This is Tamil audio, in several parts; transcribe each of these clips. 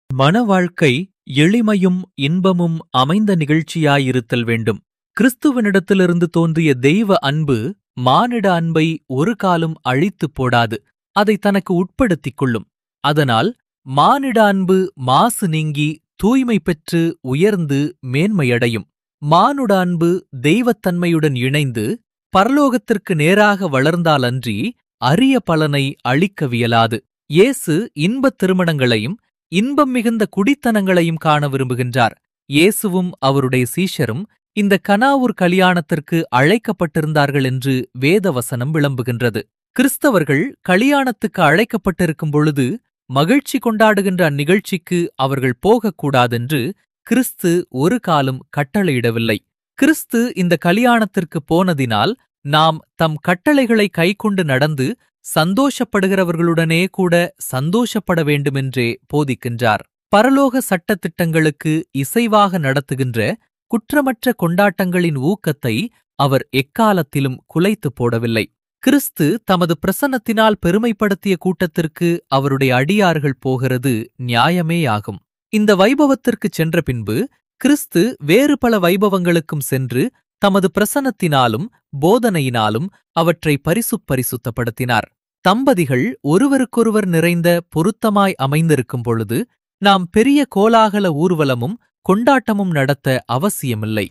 மன வாழ்க்கை எளிமையும் இன்பமும் அமைந்த நிகழ்ச்சியாயிருத்தல் வேண்டும் கிறிஸ்துவனிடத்திலிருந்து தோன்றிய தெய்வ அன்பு மானிட அன்பை ஒரு காலும் அழித்துப் போடாது அதை தனக்கு உட்படுத்திக் கொள்ளும் அதனால் மானிட அன்பு மாசு நீங்கி தூய்மை பெற்று உயர்ந்து மேன்மையடையும் மானுட அன்பு தெய்வத்தன்மையுடன் இணைந்து பரலோகத்திற்கு நேராக வளர்ந்தாலன்றி அரிய பலனை அளிக்கவியலாது இயேசு இன்பத் திருமணங்களையும் இன்பம் மிகுந்த குடித்தனங்களையும் காண விரும்புகின்றார் இயேசுவும் அவருடைய சீஷரும் இந்த கனாவூர் கலியாணத்திற்கு அழைக்கப்பட்டிருந்தார்கள் என்று வேதவசனம் விளம்புகின்றது கிறிஸ்தவர்கள் கலியாணத்துக்கு அழைக்கப்பட்டிருக்கும் பொழுது மகிழ்ச்சி கொண்டாடுகின்ற அந்நிகழ்ச்சிக்கு அவர்கள் போகக்கூடாதென்று கிறிஸ்து ஒரு காலம் கட்டளையிடவில்லை கிறிஸ்து இந்த கலியாணத்திற்கு போனதினால் நாம் தம் கட்டளைகளை கைக்கொண்டு நடந்து சந்தோஷப்படுகிறவர்களுடனே கூட சந்தோஷப்பட வேண்டுமென்றே போதிக்கின்றார் பரலோக சட்டத்திட்டங்களுக்கு இசைவாக நடத்துகின்ற குற்றமற்ற கொண்டாட்டங்களின் ஊக்கத்தை அவர் எக்காலத்திலும் குலைத்துப் போடவில்லை கிறிஸ்து தமது பிரசன்னத்தினால் பெருமைப்படுத்திய கூட்டத்திற்கு அவருடைய அடியார்கள் போகிறது நியாயமேயாகும் இந்த வைபவத்திற்குச் சென்ற பின்பு கிறிஸ்து வேறு பல வைபவங்களுக்கும் சென்று தமது பிரசன்னத்தினாலும் போதனையினாலும் அவற்றை பரிசுப் பரிசுத்தப்படுத்தினார் தம்பதிகள் ஒருவருக்கொருவர் நிறைந்த பொருத்தமாய் அமைந்திருக்கும் பொழுது நாம் பெரிய கோலாகல ஊர்வலமும் கொண்டாட்டமும் நடத்த அவசியமில்லை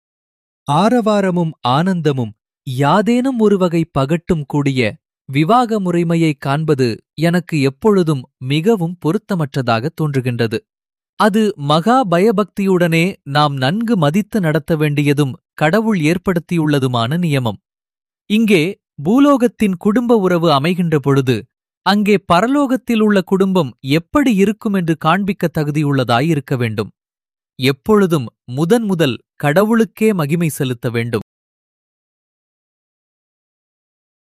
ஆரவாரமும் ஆனந்தமும் யாதேனும் ஒரு வகை பகட்டும் கூடிய விவாக முறைமையைக் காண்பது எனக்கு எப்பொழுதும் மிகவும் பொருத்தமற்றதாகத் தோன்றுகின்றது அது மகா பயபக்தியுடனே நாம் நன்கு மதித்து நடத்த வேண்டியதும் கடவுள் ஏற்படுத்தியுள்ளதுமான நியமம் இங்கே பூலோகத்தின் குடும்ப உறவு அமைகின்ற பொழுது அங்கே பரலோகத்தில் உள்ள குடும்பம் எப்படி இருக்கும் என்று காண்பிக்க தகுதியுள்ளதாயிருக்க வேண்டும் எப்பொழுதும் முதன் முதல் கடவுளுக்கே மகிமை செலுத்த வேண்டும்